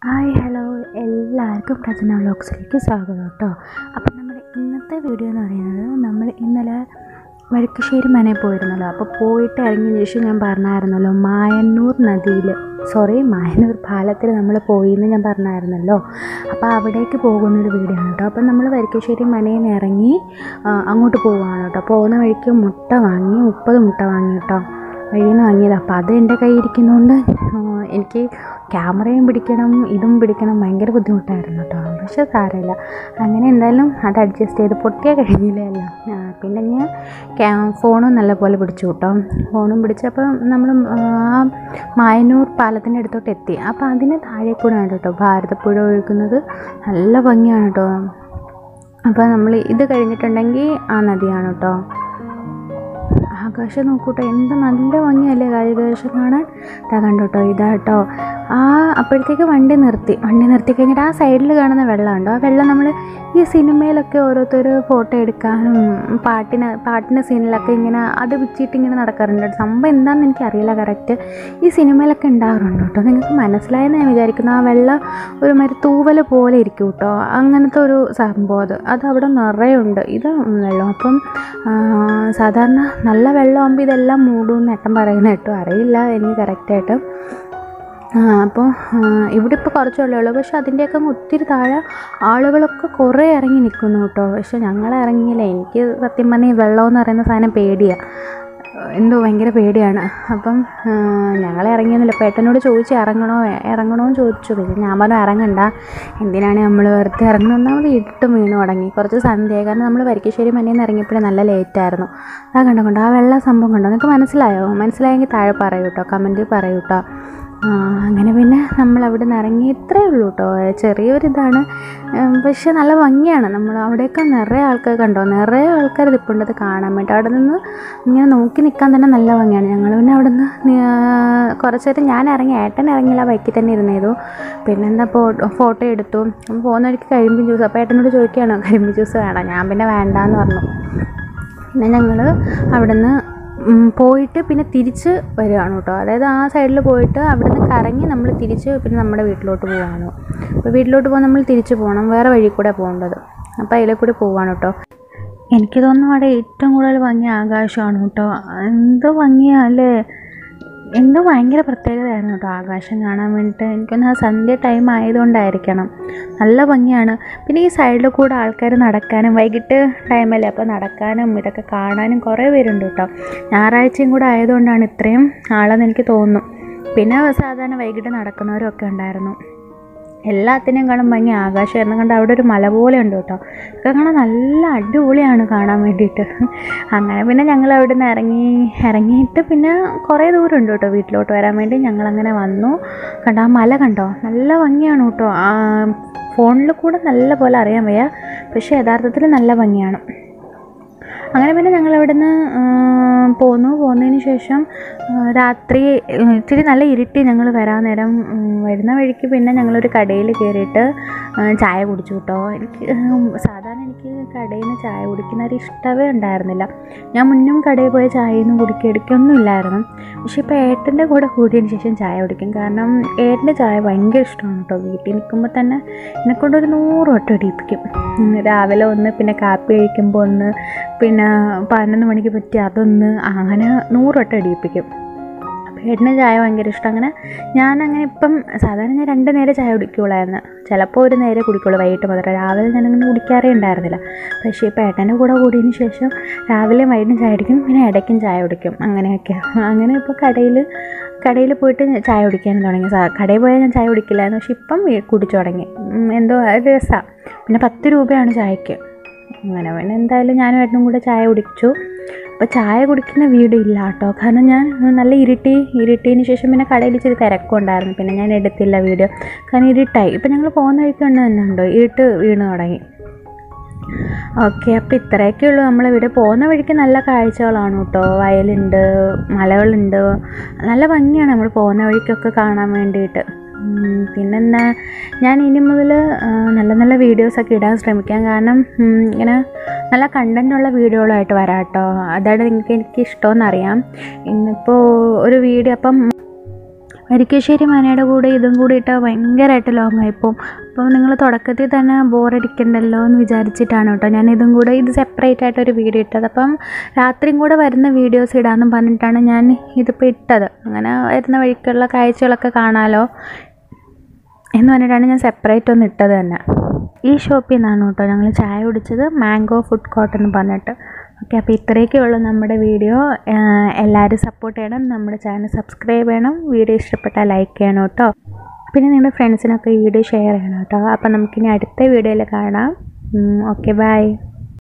hi hello എല്ലാവർക്കും പ്രജന വ്ലോഗ്സിലേക്ക് സ്വാഗതം കേട്ടോ അപ്പം നമ്മുടെ ഇന്നത്തെ വീഡിയോ എന്ന് പറയുന്നത് നമ്മൾ ഇന്നലെ വഴുക്കശ്ശേരി മനയിൽ പോയിരുന്നല്ലോ അപ്പോൾ പോയിട്ട് ഇറങ്ങിയ ശേഷം ഞാൻ പറഞ്ഞായിരുന്നല്ലോ മായന്നൂർ നദിയിൽ സോറി മായന്നൂർ പാലത്തിൽ നമ്മൾ പോയി എന്ന് ഞാൻ പറഞ്ഞായിരുന്നല്ലോ അപ്പോൾ അവിടേക്ക് പോകുന്നൊരു വീഡിയോ ആണ് കേട്ടോ അപ്പം നമ്മൾ വരിക്കശ്ശേരി മനയിൽ നിന്ന് ഇറങ്ങി ആ, അങ്ങോട്ട് പോവുകയാണ് കേട്ടോ പോകുന്ന വഴിക്ക് മുട്ട വാങ്ങി മുപ്പത് മുട്ട വാങ്ങി കേട്ടോ വഴിയിൽ നിന്ന് വാങ്ങിയത് അപ്പോൾ അത് എൻ്റെ കയ്യിൽ ഇരിക്കുന്നതുകൊണ്ട് ആ, എനിക്ക് ക്യാമറയും പിടിക്കണം ഇതും പിടിക്കണം ഭയങ്കര ബുദ്ധിമുട്ടായിരുന്നു കേട്ടോ പക്ഷെ സാരമില്ല അങ്ങനെ എന്തായാലും അത് അഡ്ജസ്റ്റ് ചെയ്ത് പൊട്ടിയാൽ കഴിഞ്ഞില്ലേ എല്ലാം ആ, പിന്നെ ഞാൻ ക്യാ ഫോണും നല്ലപോലെ പിടിച്ചു കേട്ടോ ഫോണും പിടിച്ചപ്പോൾ നമ്മൾ ആ മായന്നൂർ പാലത്തിൻ്റെ അടുത്തോട്ട് എത്തി അപ്പോൾ അതിന് താഴെ കൂടെയാണ് കേട്ടോ ഭാരതപ്പുഴ ഒഴുകുന്നത് നല്ല ഭംഗിയാണ് കേട്ടോ അപ്പോൾ നമ്മൾ ഇത് കഴിഞ്ഞിട്ടുണ്ടെങ്കിൽ ആ നദിയാണ് കേട്ടോ ആകാശം നോക്കൂട്ടോ എന്ത് നല്ല ഭംഗിയല്ലേ ആകാശം കാണാൻ ഇതാ കണ്ടു കേട്ടോ ഇതാ കേട്ടോ ആ അപ്പോഴത്തേക്ക് വണ്ടി നിർത്തി വണ്ടി നിർത്തി കഴിഞ്ഞിട്ട് ആ സൈഡിൽ കാണുന്ന വെള്ളമുണ്ടോ ആ വെള്ളം നമ്മൾ ഈ സിനിമയിലൊക്കെ ഓരോരുത്തർ ഫോട്ടോ എടുക്കാനും പാട്ടിന് പാട്ടിൻ്റെ സീനിലൊക്കെ ഇങ്ങനെ അത് വെച്ചിട്ട് ഇങ്ങനെ നടക്കാറുണ്ട് സംഭവം എന്താണെന്ന് എനിക്കറിയില്ല കറക്റ്റ് ഈ സിനിമയിലൊക്കെ ഉണ്ടാകാറുണ്ട് കേട്ടോ നിങ്ങൾക്ക് മനസ്സിലായെന്ന് ഞാൻ വിചാരിക്കുന്നു ആ വെള്ളം ഒരു മാതിരി തൂവൽ പോലെ ഇരിക്കും കേട്ടോ അങ്ങനത്തെ ഒരു സംഭവം അത് അത് അവിടെ നിറയെ ഉണ്ട് ഇത് വെള്ളം അപ്പം ആ, സാധാരണ നല്ല വെള്ളമാകുമ്പോൾ ഇതെല്ലാം മൂടുമെന്ന് ഏട്ടൻ പറയുന്നത് കേട്ടോ അറിയില്ല എനിക്ക് കറക്റ്റായിട്ട് അപ്പോൾ ഇവിടെ ഇപ്പോൾ കുറച്ച് വെള്ളമേ ഉള്ളൂ പക്ഷെ അതിൻ്റെയൊക്കെ അങ്ങ് ഒത്തിരി താഴെ ആളുകളൊക്കെ കുറേ ഇറങ്ങി നിൽക്കുന്നു കേട്ടോ പക്ഷെ ഞങ്ങൾ ഇറങ്ങിയില്ല എനിക്ക് സത്യം പറഞ്ഞാൽ ഈ വെള്ളം എന്ന് പറയുന്ന സാധനം പേടിയാണ് എന്തോ ഭയങ്കര പേടിയാണ് അപ്പം ഞങ്ങൾ ഇറങ്ങിയൊന്നുമില്ല അപ്പോൾ ഏട്ടനോട് ചോദിച്ചു ഇറങ്ങണോ ഇറങ്ങണോ എന്ന് ചോദിച്ചു പിന്നെ ഞാൻ പറഞ്ഞു ഇറങ്ങണ്ട എന്തിനാണ് നമ്മൾ വെറുതെ ഇറങ്ങുന്നത് നമ്മൾ ഇട്ടും വീണു തുടങ്ങി കുറച്ച് സന്ധ്യയായി കാരണം നമ്മൾ വരിക്കശ്ശേരി മനയിൽ നിന്ന് ഇറങ്ങിയപ്പോഴേ നല്ല ലേറ്റായിരുന്നു ആ കണ്ടോ കണ്ടോ ആ വെള്ള സംഭവം കണ്ടോ നിങ്ങൾക്ക് മനസ്സിലായോ മനസ്സിലായെങ്കിൽ താഴെ പറയൂ കേട്ടോ കമൻറ്റിൽ പറയൂ കേട്ടോ ആ, അങ്ങനെ പിന്നെ നമ്മൾ അവിടെ നിന്ന് ഇറങ്ങി ഇത്രയേ ഉള്ളൂ കേട്ടോ ചെറിയൊരിതാണ് ഉം, പക്ഷെ നല്ല ഭംഗിയാണ് നമ്മൾ അവിടെയൊക്കെ നിറയെ ആൾക്കാർ കണ്ടോ നിറയെ ആൾക്കാർ ഇതിപ്പുണ്ട് അത് കാണാൻ വേണ്ടി അവിടെ നിന്ന് ഇങ്ങനെ നോക്കി നിൽക്കാൻ തന്നെ നല്ല ഭംഗിയാണ് ഞങ്ങൾ പിന്നെ അവിടെ നിന്ന് കുറച്ച് നേരം ഞാൻ ഇറങ്ങി ഏട്ടൻ ഇറങ്ങിയില്ല ബൈക്കിൽ തന്നെ ഇരുന്നേതു പിന്നെന്താ ഫോട്ടോ എടുത്തു അപ്പം പോകുന്ന വഴിക്ക് കരിമ്പ് ജ്യൂസ് അപ്പോൾ ഏട്ടനോട് ചോദിക്കുകയാണോ കരിമ്പ് ജ്യൂസ് വേണം ഞാൻ പിന്നെ വേണ്ടാന്ന് പറഞ്ഞു പിന്നെ ഞങ്ങൾ അവിടുന്ന് ഉം, പോയിട്ട് പിന്നെ തിരിച്ച് വരികയാണ് കേട്ടോ അതായത് ആ സൈഡിൽ പോയിട്ട് അവിടുന്ന് കറങ്ങി നമ്മൾ തിരിച്ച് പിന്നെ നമ്മുടെ വീട്ടിലോട്ട് പോവാണ് അപ്പോൾ വീട്ടിലോട്ട് പോകാൻ നമ്മൾ തിരിച്ച് പോകണം വേറെ വഴി കൂടെ പോകേണ്ടത് അപ്പോൾ അതിലെ കൂടി പോവാണ് കേട്ടോ എനിക്ക് തോന്നുന്നു അവിടെ ഏറ്റവും കൂടുതൽ ഭംഗി ആകാശമാണ് കേട്ടോ എന്തോ ഭംഗിയാ അല്ലേ എന്തോ ഭയങ്കര പ്രത്യേകതയായിരുന്നു കേട്ടോ ആകാശം കാണാൻ വേണ്ടിയിട്ട് എനിക്കൊന്ന് ആ സന്ധ്യ ടൈം ആയതുകൊണ്ടായിരിക്കണം നല്ല ഭംഗിയാണ് പിന്നെ ഈ സൈഡിൽ കൂടെ ആൾക്കാർ നടക്കാനും വൈകിട്ട് ടൈമല്ലേ അപ്പോൾ നടക്കാനും ഇതൊക്കെ കാണാനും കുറേ പേരുണ്ട് കേട്ടോ ഞായറാഴ്ചയും കൂടെ ആയതുകൊണ്ടാണ് ഇത്രയും ആളെന്ന് എനിക്ക് തോന്നുന്നു പിന്നെ സാധാരണ വൈകിട്ട് നടക്കുന്നവരൊക്കെ ഉണ്ടായിരുന്നു എല്ലാത്തിനെയും കാണാൻ ഭംഗി ആകാശമായിരുന്നു കണ്ട് അവിടെ ഒരു മല പോലെ ഉണ്ട് കേട്ടോ ഇതൊക്കെ കാണാൻ നല്ല അടിപൊളിയാണ് കാണാൻ വേണ്ടിയിട്ട് അങ്ങനെ പിന്നെ ഞങ്ങൾ അവിടെ നിന്ന് ഇറങ്ങി ഇറങ്ങിയിട്ട് പിന്നെ കുറേ ദൂരം ഉണ്ട് കേട്ടോ വീട്ടിലോട്ട് വരാൻ വേണ്ടി ഞങ്ങളങ്ങനെ വന്നു കണ്ടോ ആ മല കണ്ടോ നല്ല ഭംഗിയാണ് കേട്ടോ ഫോണിൽ കൂടെ നല്ല പോലെ അറിയാൻ വയ്യ പക്ഷേ യഥാർത്ഥത്തിൽ നല്ല ഭംഗിയാണ് അങ്ങനെ പിന്നെ ഞങ്ങൾ അവിടെ നിന്ന് പോന്നു പോന്നതിന് ശേഷം ആ, രാത്രി ഉം, ഇച്ചിരി നല്ല ഇരുട്ടി ഞങ്ങൾ വരാൻ നേരം ഉം, വരുന്ന വഴിക്ക് പിന്നെ ഞങ്ങളൊരു കടയിൽ കയറിയിട്ട് ആ, ചായ കുടിച്ചു കേട്ടോ എനിക്ക് ഉം, സാധാരണ എനിക്ക് കടയിൽ നിന്ന് ചായ കുടിക്കുന്ന ഒരു ഇഷ്ടമേ ഉണ്ടായിരുന്നില്ല ഞാൻ മുന്നും കടയിൽ പോയ ചായയൊന്നും കുടിക്കുക എടുക്കൊന്നും ഇല്ലായിരുന്നു പക്ഷേ ഇപ്പോൾ ഏട്ടൻ്റെ കൂടെ കൂടിയതിന് ശേഷം ചായ കുടിക്കും കാരണം ഏട്ടൻ്റെ ചായ ഭയങ്കര ഇഷ്ടമാണ് കേട്ടോ വീട്ടിൽ നിൽക്കുമ്പോൾ തന്നെ എന്നെക്കൊണ്ടൊരു നൂറ് വട്ടം ഇടിപ്പിക്കും ഉം, രാവിലെ ഒന്ന് പിന്നെ കാപ്പി കഴിക്കുമ്പോൾ ഒന്ന് പിന്നെ പതിനൊന്ന് മണിക്ക് പറ്റി അതൊന്ന് അങ്ങനെ നൂറ് വട്ടം ഇടിപ്പിക്കും അപ്പോൾ ഏട്ടന് ചായ ഭയങ്കര ഇഷ്ടം അങ്ങനെ ഞാൻ അങ്ങനെ ഇപ്പം സാധാരണ ഞാൻ രണ്ട് നേരം ചായ കുടിക്കുള്ളായിരുന്നു ചിലപ്പോൾ ഒരു നേരെ കുടിക്കുള്ളൂ വൈകിട്ട് മാത്രം രാവിലെ ഞാനങ്ങനെ കുടിക്കാറേ ഉണ്ടായിരുന്നില്ല പക്ഷേ ഇപ്പോൾ ഏട്ടൻ്റെ കൂടെ കൂടിയതിന് ശേഷം രാവിലെ വൈകിട്ടും ചായ കുടിക്കും പിന്നെ ഇടയ്ക്കും ചായ കുടിക്കും അങ്ങനെയൊക്കെ അങ്ങനെ ഇപ്പോൾ കടയിൽ കടയിൽ പോയിട്ട് ചായ കുടിക്കാൻ തുടങ്ങി സാ കടയിൽ പോയാൽ ഞാൻ ചായ കുടിക്കില്ലായിരുന്നു പക്ഷെ ഇപ്പം വീ- കുടിച്ചു തുടങ്ങി ഉം, എന്തോ ഒരു രസമാണ് പിന്നെ പത്ത് രൂപയാണ് ചായക്ക് അങ്ങനെ പിന്നെ എന്തായാലും ഞാനും ഏട്ടനും കൂടെ ചായ കുടിച്ചു അപ്പോൾ ചായ കുടിക്കുന്ന വീഡിയോ ഇല്ല കേട്ടോ കാരണം ഞാൻ നല്ല ഇരുട്ടി ഇരുട്ടിയതിന് ശേഷം പിന്നെ കടയിൽ ഇച്ചിരി തിരക്കും ഉണ്ടായിരുന്നു പിന്നെ ഞാൻ എടുത്തില്ല വീഡിയോ കാരണം ഇരുട്ടായി ഇപ്പം ഞങ്ങൾ പോകുന്ന വഴിക്ക് കണ്ടു തന്നെ ഉണ്ടോ ഇരുട്ട് വീണ് തുടങ്ങി ഓക്കെ അപ്പോൾ ഇത്രയൊക്കെ ഉള്ളൂ നമ്മളിവിടെ പോകുന്ന വഴിക്ക് നല്ല കാഴ്ചകളാണ് കേട്ടോ വയലുണ്ട് മലകളുണ്ട് നല്ല ഭംഗിയാണ് നമ്മൾ പോകുന്ന വഴിക്കൊക്കെ കാണാൻ വേണ്ടിയിട്ട് ഉം, പിന്നെന്താ ഞാൻ ഇനി മുതൽ നല്ല നല്ല വീഡിയോസൊക്കെ ഇടാൻ ശ്രമിക്കാം കാരണം ഉം, ഇങ്ങനെ നല്ല കണ്ടൻറ്റുള്ള വീഡിയോകളായിട്ട് വരാം കേട്ടോ അതാണ് നിങ്ങൾക്ക് എനിക്ക് ഇഷ്ടമെന്നറിയാം ഇന്നിപ്പോൾ ഒരു വീഡിയോ അപ്പം വരിക്കശ്ശേരി മനയുടെ കൂടെ ഇതും കൂടി ഇട്ടാൽ ഭയങ്കരമായിട്ട് ലോങ് ആയിപ്പോവും അപ്പോൾ നിങ്ങൾ തുടക്കത്തിൽ തന്നെ ബോറടിക്കണ്ടല്ലോ എന്ന് വിചാരിച്ചിട്ടാണ് കേട്ടോ ഞാൻ ഇതും കൂടെ ഇത് സെപ്പറേറ്റ് ആയിട്ട് ഒരു വീഡിയോ ഇട്ടത് അപ്പം രാത്രിയും കൂടെ വരുന്ന വീഡിയോസ് ഇടാമെന്ന് പറഞ്ഞിട്ടാണ് ഞാൻ ഇതിപ്പോൾ ഇട്ടത് അങ്ങനെ വരുന്ന വഴിക്കുള്ള കാഴ്ചകളൊക്കെ കാണാമല്ലോ എന്ന് പറഞ്ഞിട്ടാണ് ഞാൻ സെപ്പറേറ്റ് ഒന്ന് ഇട്ടത് തന്നെ ഈ ഷോപ്പിൽ നിന്നാണ് കേട്ടോ ഞങ്ങൾ ചായ കുടിച്ചത് മാംഗോ ഫുഡ് കോർട്ട് എന്ന് പറഞ്ഞിട്ട് ഓക്കെ അപ്പോൾ ഇത്രയൊക്കെ ഉള്ളൂ നമ്മുടെ വീഡിയോ എല്ലാവരും സപ്പോർട്ട് ചെയ്യണം നമ്മുടെ ചാനൽ സബ്സ്ക്രൈബ് ചെയ്യണം വീഡിയോ ഇഷ്ടപ്പെട്ടാൽ ലൈക്ക് ചെയ്യണം കേട്ടോ പിന്നെ നിങ്ങളുടെ ഫ്രണ്ട്സിനൊക്കെ ഈ വീഡിയോ ഷെയർ ചെയ്യണം കേട്ടോ അപ്പോൾ നമുക്കിനി അടുത്ത വീഡിയോയിൽ കാണാം ഓക്കെ ബൈ